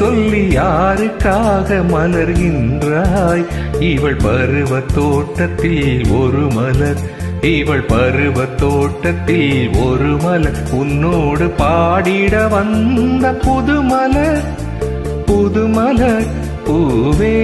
சொல்லி யாருக்காக மலர்கின்றாய் இவள் பருவ தோட்டத்தில் ஒரு மலர் இவள் பருவ தோட்டத்தில் ஒரு மலர் உன்னோடு பாடிட வந்த புது மலர் புது மலர் பூவே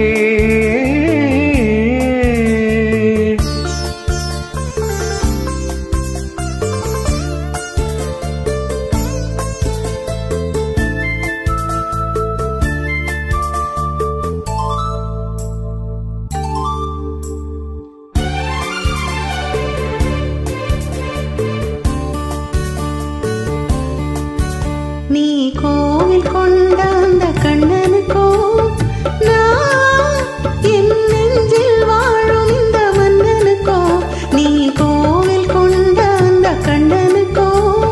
நீ கோவில் கொண்ட அந்த கண்ணனுக்கோ நான் என் நெஞ்சில் வாழும் இந்த மன்னனுக்கோ நீ கோவில் கொண்ட அந்த கண்ணனுக்கோ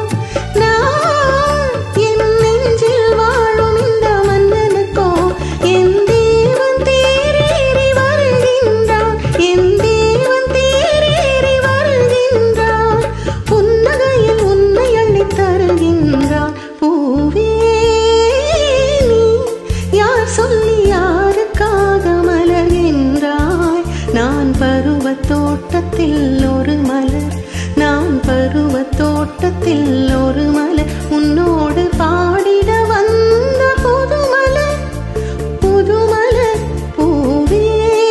நான் என் நெஞ்சில் வாழும் இந்த மன்னனுக்கோ என் தேவன் தேரேறி வருகின்றான் என் தேவன் தேரேறி வருகின்றான் புன்னகையில் உன்னை அள்ளித் தருகின்றான் பூவே நீ யார் சொல்லி யாருக்காக மலர்கின்றாய் நான் பருவ தோட்டத்தில் ஒரு மலர் நான் பருவ தோட்டத்தில் ஒரு மலர் உன்னோடு பாடிட வந்த புது மலர் புது மலர் பூவே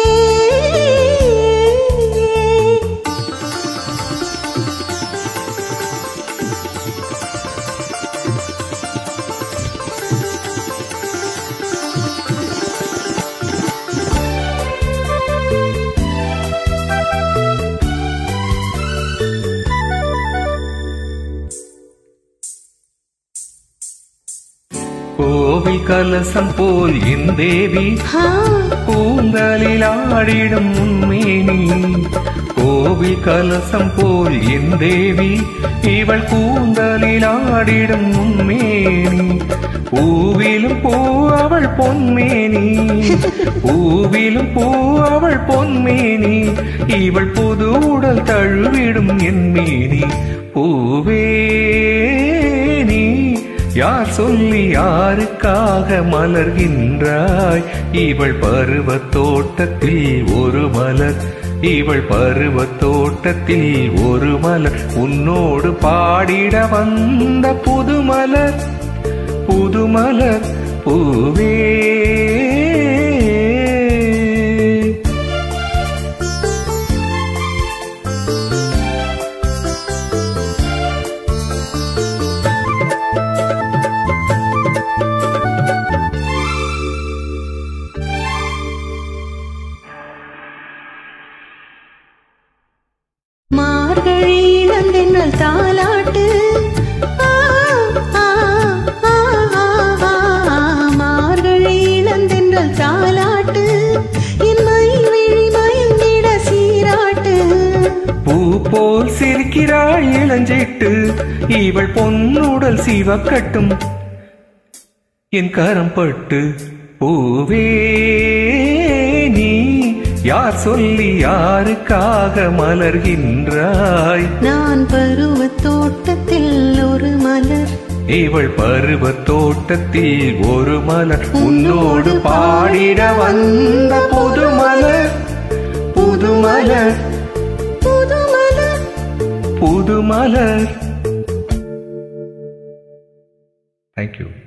கோவில் கலசம் போல் என் தேவி ஆ பூந்தலில் ஆடிடும் உண்மேனி கோவில் கலசம் போல் என் தேவி இவள் கூந்தலில் ஆடிடும் உண்மேனி பூவிலும் பூ அவள் பொன்மேனி பூவிலும் பூ அவள் பொன்மேனி இவள் புது உடல் தழுவிடும் என் மேனி பூவே நீ யார் சொல்லி யாருக்காக மலர்கின்றாய் இவள் பருவ தோட்டத்தில் ஒரு மலர் இவள் பருவ தோட்டத்தில் ஒரு மலர் உன்னோடு பாடிட வந்த புது மலர் புது மலர் பூவே மார்கழி இளந்தென்றல் தாலாட்டு ஆ, ஆ, ஆ, ஆ, ஆ, மார்கழி இளந்தென்றல் தாலாட்டு என் மைவிழி மயங்கிட சீராட்டு பூ போல் சிரிக்கிறாள் இளஞ்சிட்டு இவள் பொன்னுடல் சிவக்கட்டும் என் கரம் பட்டு பூவே நீ யார் சொல்லி யாருக்காக மலர்கின்றாய் நான் பருவ தோட்டத்தில் ஒரு மலர் இவள் பருவ தோட்டத்தில் ஒரு மலர் உன்னோடு பாடிட வந்த புது மலர் புது மலர் புது மலர் புது மலர் தேங்க்யூ